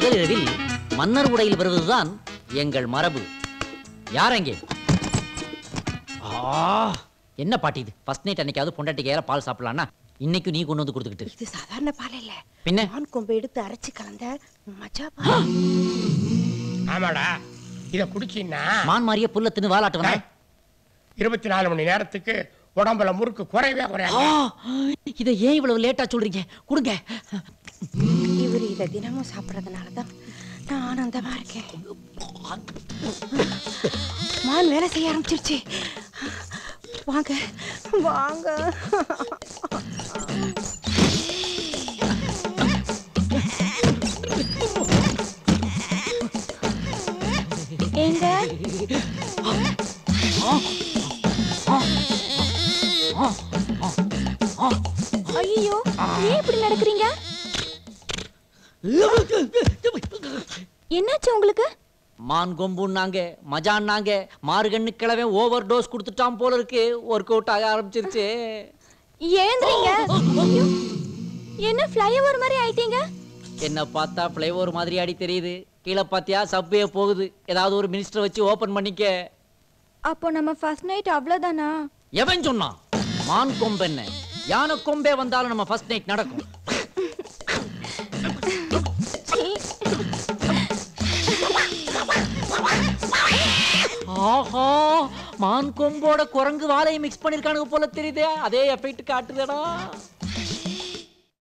முதலிரவில் மன்னர் உடையில் வருவதுதான் எங்கள் மரபு யார் அங்கே ஆ, என்ன பாட்டி இது ஃபர்ஸ்ட் நைட் அன்னைக்காவது பொண்டாட்டிக்கு ஏற பால் சாப்பிடலாம்னா இன்னைக்கு நீ கொண்டு வந்து கொடுத்துக்கிட்டு இது சாதாரண பால் இல்ல பின்ன மான் கொம்பை எடுத்து அரைச்சு கலந்த மஜா பால் ஆமாடா இத குடிச்சீன்னா மான் மாறிய புல்ல தின்னு வாலாட்டுவன இருபத்தி நாலு மணி நேரத்துக்கு உடம்புல முறுக்கு குறையவே குறையாது இதை ஏன் இவ்வளவு லேட்டா சொல்றீங்க கொடுங்க இவர் இத தினமும் சாப்பிடறதுனாலதான் நான் ஆனந்தமா இருக்கேன் மான் வேலை செய்ய ஆரம்பிச்சிருச்சு வாங்க வாங்க ஏங்க ஐயோ ஏன் இப்படி நடக்கிறீங்க என்னாச்சு உங்களுக்கு மான் கொம்புன்னாங்க மஜான்னாங்க மாறுகண்ணு கிழவே ஓவர் டோஸ் கொடுத்துட்டான் போல இருக்கு ஒர்க் அவுட் ஆக ஆரம்பிச்சிருச்சு ஏந்திரீங்க ஐயோ, என்ன ஃப்ளைஓவர் மாதிரி ஆயிட்டீங்க என்ன பார்த்தா ஃப்ளைஓவர் மாதிரி ஆடி தெரியுது கீழே பாத்தியா சப்வே போகுது ஏதாவது ஒரு மினிஸ்டர் வச்சு ஓபன் பண்ணிக்க அப்போ நம்ம ஃபர்ஸ்ட் நைட் அவ்வளவுதானா எவன் சொன்னான் மான் கொம்பென்ன யானை கொம்பே வந்தாலும் நம்ம ஃபர்ஸ்ட் நைட் நடக்கும் ஆஹா மான் கொம்போட குரங்கு வாழையை மிக்ஸ் பண்ணிருக்கானுங்க போல தெரியுதே அதே எஃபெக்ட் காட்டுதடா